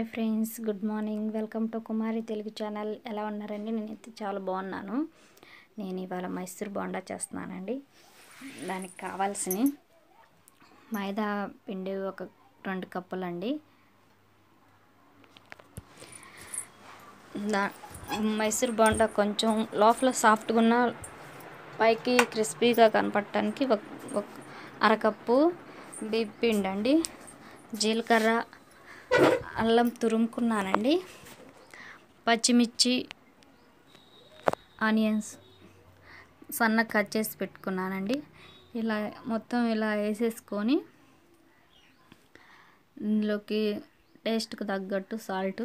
hi friends good morning welcome to Kumari Telugu channel ఎలా ఉన్నారండి నేనైతే చాలా బాగున్నాను నేను ఇవాళ మైసూర్ బోండా చేస్తున్నానండి దానికి కావాల్సిన మైదా పిండి ఒక రెండు కప్పులండి దా మైసూర్ బోండా కొంచెం లోపల సాఫ్ట్గా ఉన్న పైకి క్రిస్పీగా కనపడటానికి ఒక ఒక అరకప్పు బియ్యం పిండి అండి జీలకర్ర అల్లం తురుముకున్నానండి పచ్చిమిర్చి ఆనియన్స్ సన్న కట్ చేసి పెట్టుకున్నానండి ఇలా మొత్తం ఇలా వేసేసుకొని ఇందులోకి టేస్ట్కి తగ్గట్టు సాల్ట్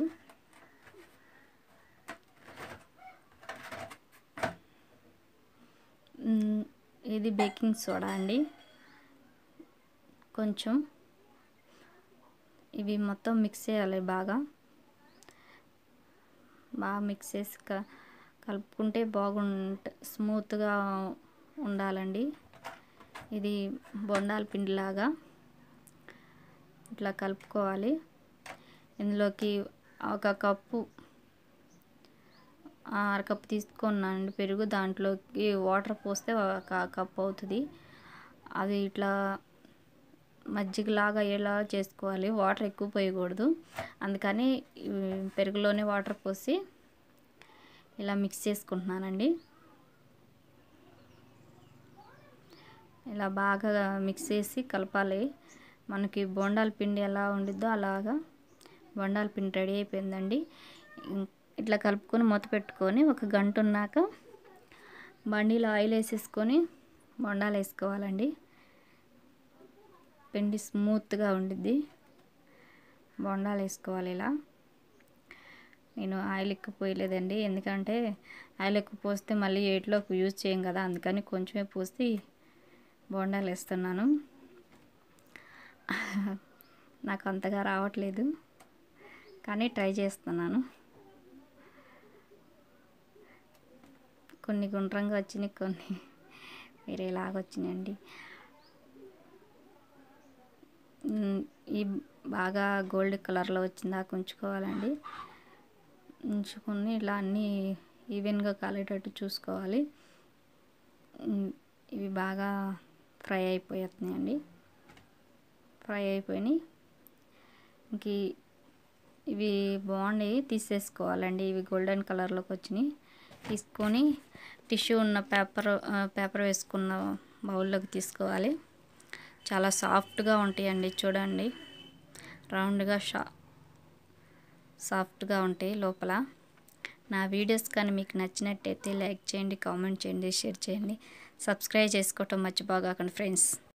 ఇది బేకింగ్ సోడా అండి కొంచెం ఇవి మొత్తం మిక్స్ చేయాలి బాగా బాగా మిక్స్ చేసి క కలుపుకుంటే బాగుంట స్మూత్గా ఉండాలండి ఇది బొండాల పిండిలాగా ఇట్లా కలుపుకోవాలి ఇందులోకి ఒక కప్పు అరకప్పు తీసుకున్నానండి పెరుగు దాంట్లోకి వాటర్ పోస్తే ఒక కప్పు అవుతుంది అది ఇట్లా మజ్జిగలాగా ఎలా చేసుకోవాలి వాటర్ ఎక్కువ పోయకూడదు అందుకని పెరుగులోనే వాటర్ పోసి ఇలా మిక్స్ చేసుకుంటున్నానండి ఇలా బాగా మిక్స్ చేసి కలపాలి మనకి బొండాల పిండి ఎలా ఉండిద్దో అలాగా బొండాల పిండి రెడీ అయిపోయిందండి ఇట్లా కలుపుకొని మూత పెట్టుకొని ఒక గంట ఉన్నాక బండిలో ఆయిల్ వేసేసుకొని బొండాలు వేసుకోవాలండి పిండి స్మూత్గా ఉండిద్ది బొండాలు వేసుకోవాలి ఇలా నేను ఆయిల్ ఎక్కువ పోయలేదండి ఎందుకంటే ఆయిల్ ఎక్కువ పోస్తే మళ్ళీ ఏటిలోకి యూజ్ చేయం కదా అందుకని కొంచెమే పోసి బొండాలు వేస్తున్నాను నాకు అంతగా రావట్లేదు కానీ ట్రై చేస్తున్నాను కొన్ని గుండ్రంగా వచ్చినాయి కొన్ని వేరేలాగా వచ్చినాయండి ఈ బాగా గోల్డ్ కలర్లో వచ్చిందాక ఉంచుకోవాలండి ఉంచుకొని ఇలా అన్నీ ఈవెన్గా కాలేటట్టు చూసుకోవాలి ఇవి బాగా ఫ్రై అయిపోతున్నాయండి ఫ్రై అయిపోయినాయి ఇంక ఇవి బాగున్నాయి తీసేసుకోవాలండి ఇవి గోల్డెన్ కలర్లోకి వచ్చినాయి తీసుకొని టిష్యూ ఉన్న పేపర్ పేపర్ వేసుకున్న బౌల్లోకి తీసుకోవాలి చాలా సాఫ్ట్గా ఉంటాయండి చూడండి రౌండ్గా షా సాఫ్ట్గా ఉంటాయి లోపల నా వీడియోస్ కానీ మీకు నచ్చినట్టయితే లైక్ చేయండి కామెంట్ చేయండి షేర్ చేయండి సబ్స్క్రైబ్ చేసుకోవటం మర్చిపోగాకండి ఫ్రెండ్స్